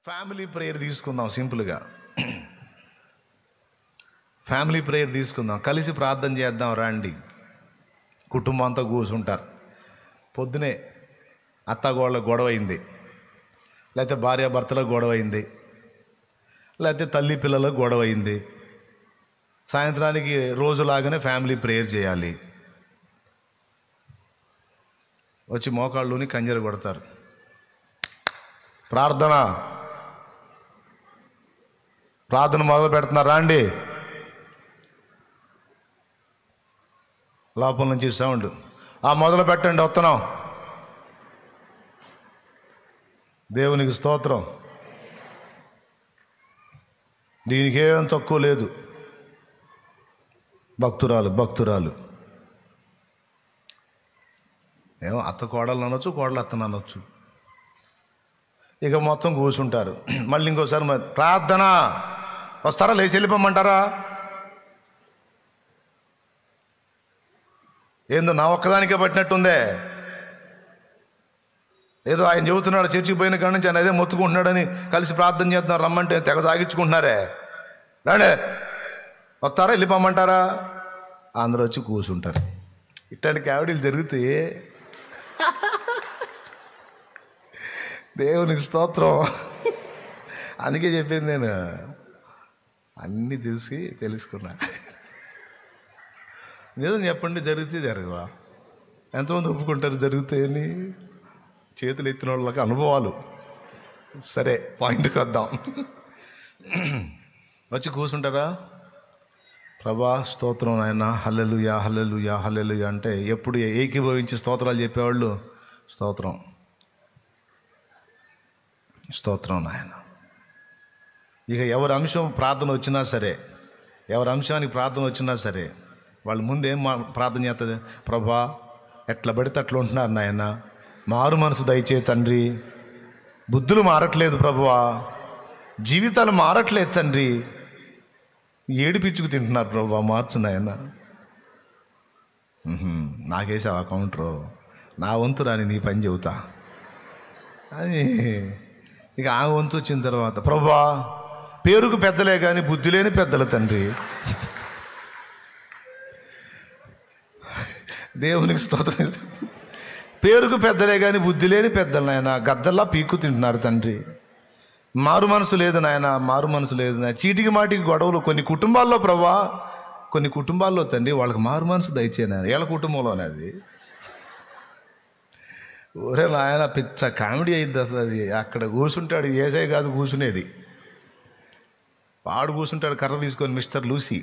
Family prayer తీసుకుందాం సింపుల్గా family prayer తీసుకుందాం కలిసి ప్రార్థన చేద్దాం రండి కుటుంబం అంతా కూర్చుంటారు పొద్దునే అత్తగోళ్ళ గొడవ అయింది లేకపోతే భార్యాభర్తల గొడవ అయింది లేకపోతే తల్లి పిల్లల గొడవ అయింది సాయంత్రానికి రోజులాగానే ఫ్యామిలీ ప్రేయర్ చేయాలి వచ్చి మోకాళ్ళుని కంజర కొడతారు ప్రార్థన ప్రార్థన మొదలు పెడుతున్నారా అండి లోపల నుంచి సౌండ్ ఆ మొదలు పెట్టండి వస్తున్నాం దేవునికి స్తోత్రం దీనికి ఏం తక్కువ లేదు భక్తురాలు భక్తురాలు ఏమో అత్త కోడలు అనొచ్చు కోడలు అత్తను అనొచ్చు ఇక మొత్తం కూర్చుంటారు మళ్ళీ ఇంకోసారి మరి ప్రార్థన వస్తారా లేచి వెళ్ళిపోమంటారా ఏందో నా ఒక్కదానికే పట్టినట్టుందే ఏదో ఆయన చెబుతున్నాడు చర్చికి పోయిన కాడి నుంచి ఆయన అదే మొత్తుకుంటున్నాడని కలిసి ప్రార్థన చేస్తున్నారు రమ్మంటే తెగ సాగించుకుంటున్నారే రాడే వస్తారా వెళ్ళిపోమంటారా అందరూ వచ్చి కూర్చుంటారు ఇట్లాంటి కావిడీలు జరిగితే దేవునికి స్తోత్రం అందుకే చెప్పింది నేను అన్నీ చూసి తెలుసుకున్నా నిజం చెప్పండి జరిగితే జరగవా ఎంతమంది ఒప్పుకుంటారు జరుగుతాయని చేతులు ఎత్తిన వాళ్ళకి అనుభవాలు సరే పాయింట్కి వద్దాం వచ్చి కూర్చుంటారా ప్రభా స్తోత్రం ఆయన హల్లెలుయా హల్లెలుయా హల్లెలుయా అంటే ఎప్పుడు ఏకీభవించి స్తోత్రాలు చెప్పేవాళ్ళు స్తోత్రం స్తోత్రం నాయన ఇక ఎవరి అంశం ప్రార్థన వచ్చినా సరే ఎవరి అంశానికి ప్రార్థన వచ్చినా సరే వాళ్ళు ముందేం మా ప్రార్థన చేస్తుంది ప్రభా ఎట్లా పడితే అట్లా ఉంటున్నారు నాయన మారు మనసు దయచే తండ్రి బుద్ధులు మారట్లేదు ప్రభువా జీవితాలు మారట్లేదు తండ్రి ఏడిపించుకు తింటున్నారు ప్రభా మార్చు నాయన ఉహుం, నాకేసావా కౌంటరు నా వంతు రాని నీ పని చెబుతా అని ఇక ఆ వంతు వచ్చిన తర్వాత ప్రభా పేరుకు పెద్దలే కానీ బుద్ధి లేని పెద్దల తండ్రి దేవునికి స్తోత్రం పేరుకు పెద్దలే కానీ బుద్ధి లేని పెద్దలు నాయన గద్దల్లా పీక్కు తింటున్నారు తండ్రి మారు మనసు లేదు నాయన మారు మనసు లేదు నాయన చీటికి మాటికి గొడవలు కొన్ని కుటుంబాల్లో ప్రభా కొన్ని కుటుంబాల్లో తండ్రి వాళ్ళకి మారు మనసు దయచేయన వీళ్ళ కుటుంబంలోనే అది ఒరే నాయన పిచ్చ కామెడీ అయింది అసలు అది అక్కడ కూర్చుంటాడు ఏసై కాదు కూర్చునేది వాడు కూర్చుంటాడు కర్ర తీసుకొని మిస్టర్ లూసీ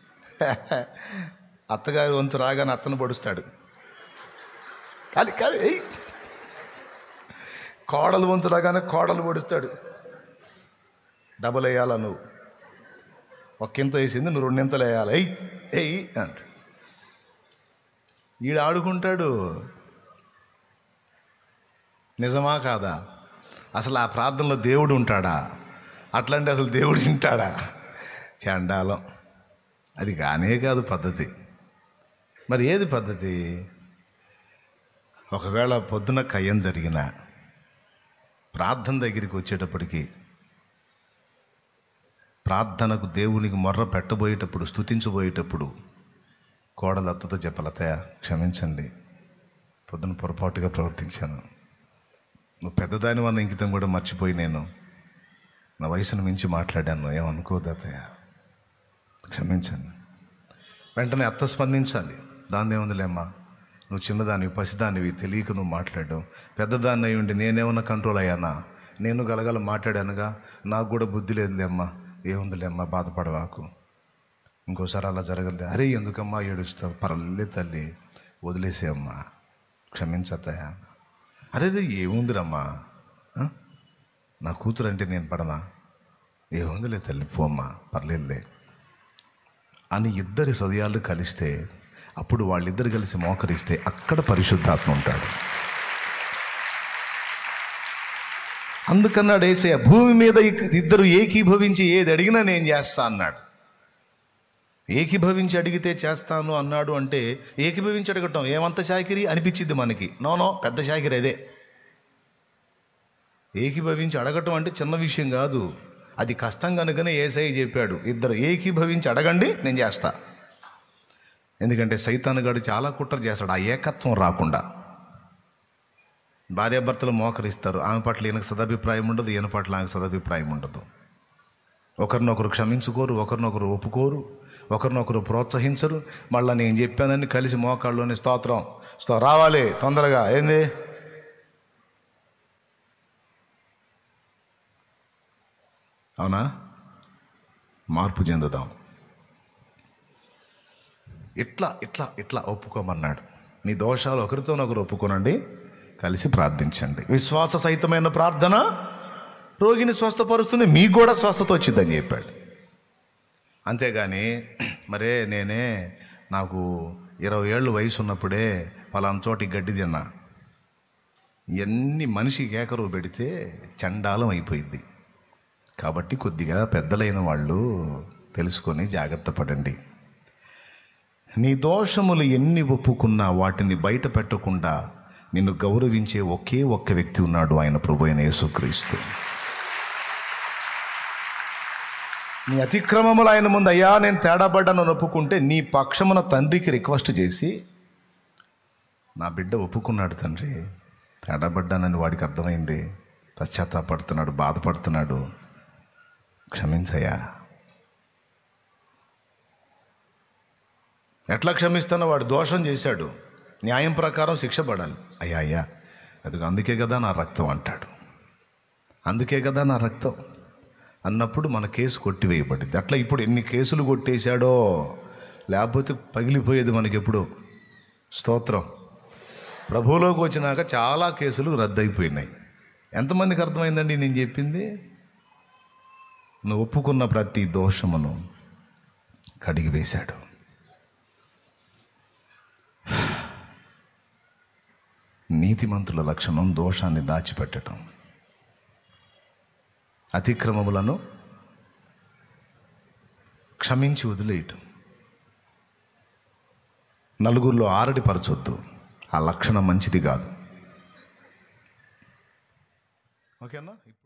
అత్తగారి వంతు రాగానే అత్తను పడుస్తాడు కానీ కానీ ఏయ్ కోడలు వంతు రాగానే కోడలు పొడుస్తాడు డబల్ వేయాలా నువ్వు ఒక్కింత వేసింది నువ్వు రెండింతలు వేయాలి ఎయ్ ఎయ్ అంట ఈడు ఆడుకుంటాడు నిజమా కాదా అసలు ఆ ప్రార్థనలో దేవుడు ఉంటాడా అట్లాంటి అసలు దేవుడు తింటాడా చండాలం అది కానే కాదు పద్ధతి మరి ఏది పద్ధతి ఒకవేళ పొద్దున కయ్యం జరిగిన ప్రార్థన దగ్గరికి వచ్చేటప్పటికి ప్రార్థనకు దేవునికి మొర్ర పెట్టబోయేటప్పుడు స్తుతించబోయేటప్పుడు కోడలు అత్తతో చెప్పలతయ క్షమించండి పొద్దున పొరపాటుగా ప్రవర్తించాను నువ్వు పెద్దదాని వల్ల ఇంకితం కూడా మర్చిపోయి నేను నా వయసును మించి మాట్లాడాను ఏమనుకోదు అత్తయ్య క్షమించండి వెంటనే అత్త స్పందించాలి దాని ఏముందిలేమ్మా నువ్వు చిన్నదానివి పసిదానివి తెలియక నువ్వు మాట్లాడడం పెద్దదాన్ని అయి ఉండి నేనేమన్నా కంట్రోల్ అయ్యానా నేను గలగల మాట్లాడానుగా నాకు కూడా బుద్ధి లేదులేమ్మా ఏముందిలేమ్మా బాధపడవాకు ఇంకోసారి అలా జరగదు అరే ఎందుకమ్మా ఏడుస్తావు పర్లే తల్లి వదిలేసేయమ్మా క్షమించత్తయ్య అరే రే ఏముందిరమ్మా ఆ? నా కూతురు అంటే నేను పడనా ఏముందిలే తల్లి పోమ్మా పర్లేదులే అని ఇద్దరి హృదయాలు కలిస్తే అప్పుడు వాళ్ళిద్దరు కలిసి మోకరిస్తే అక్కడ పరిశుద్ధాత్మ ఉంటాడు అందుకన్నాడు ఏసయ్య భూమి మీద ఇక్- ఇద్దరు ఏకీభవించి ఏది అడిగినా నేను చేస్తా అన్నాడు ఏకీభవించి అడిగితే చేస్తాను అన్నాడు అంటే ఏకీభవించి అడగటం ఏమంత షాకిరి అనిపించింది మనకి నో నో పెద్ద షాకిరి అదే ఏకీభవించి అడగటం అంటే చిన్న విషయం కాదు అది కష్టం కనుకనే ఏసై చెప్పాడు ఇద్దరు ఏకీభవించి అడగండి నేను చేస్తా ఎందుకంటే సైతాన్ గాడు చాలా కుట్ర చేస్తాడు ఆ ఏకత్వం రాకుండా భార్యాభర్తలు మోకరిస్తారు ఆమె పట్ల ఈయనకు సదాభిప్రాయం ఉండదు ఈయన పట్ల ఆమెకు సదాభిప్రాయం ఉండదు ఒకరినొకరు క్షమించుకోరు ఒకరినొకరు ఒప్పుకోరు ఒకరినొకరు ప్రోత్సహించరు మళ్ళీ నేను చెప్పానని కలిసి మోకాళ్ళలోని స్తోత్రం స్తో రావాలి తొందరగా ఏంది అవునా మార్పు చెందుదాం ఇట్లా ఇట్లా ఇట్లా ఒప్పుకోమన్నాడు మీ దోషాలు ఒకరితోనొకరు ఒప్పుకోనండి కలిసి ప్రార్థించండి విశ్వాస సహితమైన ప్రార్థన రోగిని స్వస్థపరుస్తుంది మీకు కూడా స్వస్థత వచ్చిందని చెప్పాడు అంతేగాని మరే నేనే నాకు ఇరవై ఏళ్ళు వయసు ఉన్నప్పుడే పలానా చోటి గడ్డి తిన్నా ఇవన్నీ మనిషికి ఏకరువు పెడితే చండాలం అయిపోయింది కాబట్టి కొద్దిగా పెద్దలైన వాళ్ళు తెలుసుకొని జాగ్రత్త పడండి నీ దోషములు ఎన్ని ఒప్పుకున్నా వాటిని బయట పెట్టకుండా నిన్ను గౌరవించే ఒకే ఒక్క వ్యక్తి ఉన్నాడు ఆయన ప్రభు అయిన యేసుక్రీస్తు నీ అతిక్రమములు ఆయన ముందు అయ్యా నేను తేడా పడ్డాను అని ఒప్పుకుంటే నీ పక్షమున తండ్రికి రిక్వెస్ట్ చేసి నా బిడ్డ ఒప్పుకున్నాడు తండ్రి తేడా పడ్డానని వాడికి అర్థమైంది పశ్చాత్తాపడుతున్నాడు బాధపడుతున్నాడు క్షమించయ్యా ఎట్లా క్షమిస్తానో వాడు దోషం చేశాడు న్యాయం ప్రకారం శిక్ష పడాలి అయ్యా అయ్యా అది అందుకే కదా నా రక్తం అంటాడు అందుకే కదా నా రక్తం అన్నప్పుడు మన కేసు కొట్టివేయబడింది అట్లా ఇప్పుడు ఎన్ని కేసులు కొట్టేశాడో లేకపోతే పగిలిపోయేది మనకెప్పుడు స్తోత్రం ప్రభువులోకి వచ్చినాక చాలా కేసులు రద్దయిపోయినాయి ఎంతమందికి అర్థమైందండి నేను చెప్పింది నువ్వు ఒప్పుకున్న ప్రతి దోషమును కడిగి వేశాడు నీతిమంతుల లక్షణం దోషాన్ని దాచిపెట్టడం అతిక్రమములను క్షమించి వదిలేయటం నలుగురిలో ఆరడిపరచొద్దు ఆ లక్షణం మంచిది కాదు ఓకేనా